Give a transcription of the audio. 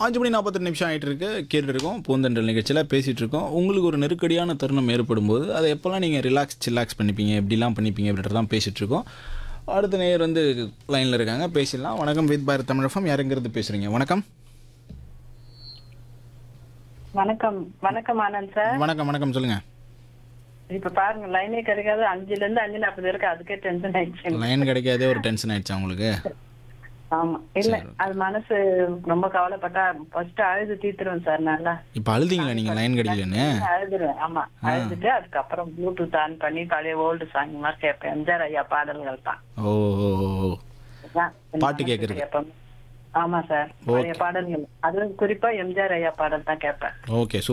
அஞ்சு மணி நாற்பத்தெட்டு நிமிஷம் ஆகிட்டு இருக்கு கேட்டுட்டு இருக்கோம் பூந்தென்றல் நிகழ்ச்சியில் பேசிகிட்டு இருக்கோம் உங்களுக்கு ஒரு நெருக்கடியான தருணம் ஏற்படும் போது அதை எப்போல்லாம் நீங்கள் ரிலாக்ஸ் சில்லாக்ஸ் பண்ணிப்பீங்க எப்படிலாம் பண்ணிப்பீங்க அப்படின்றதான் பேசிகிட்டு இருக்கோம் அடுத்த நேயர் வந்து லைனில் இருக்காங்க பேசிடலாம் வணக்கம் வித் பாரத் தமிழகம் யாருங்கிறது பேசுகிறீங்க வணக்கம் வணக்கம் வணக்கம் ஆனந்த் சார் வணக்கம் வணக்கம் சொல்லுங்கள் இப்ப பாருங்க லைனே கிடைக்காது அஞ்சுல இருந்து அஞ்சு நாற்பது இருக்கு அதுக்கே டென்ஷன் ஆயிடுச்சு லைன் கிடைக்காதே ஒரு டென்ஷன் ஆயிடுச்சா உங்களுக்கு ஆமா இல்ல அது மனசு ரொம்ப கவலைப்பட்டா ஃபர்ஸ்ட் அழுது தீத்துருவேன் சார் நல்லா இப்போ அழுதிங்களா நீங்கள் லைன் கிடைக்கலன்னு அழுதுருவேன் ஆமா அழுதுட்டு அதுக்கப்புறம் ப்ளூடூத் ஆன் பண்ணி பழைய ஓல்டு சாங் மாதிரி கேட்பேன் எம்ஜிஆர் ஐயா பாடல்கள் தான் ஓ ஓ ஓ, ஓ இதுதான் என் பாட்டு மனசுக்கு கேக்குறது. எப்பவுமே. ஆமா சார் பழைய பாடல்கள் அதுவும் குறிப்பா எம்ஜிஆர் ஐயா பாடல் தான் கேட்பேன் ஓகே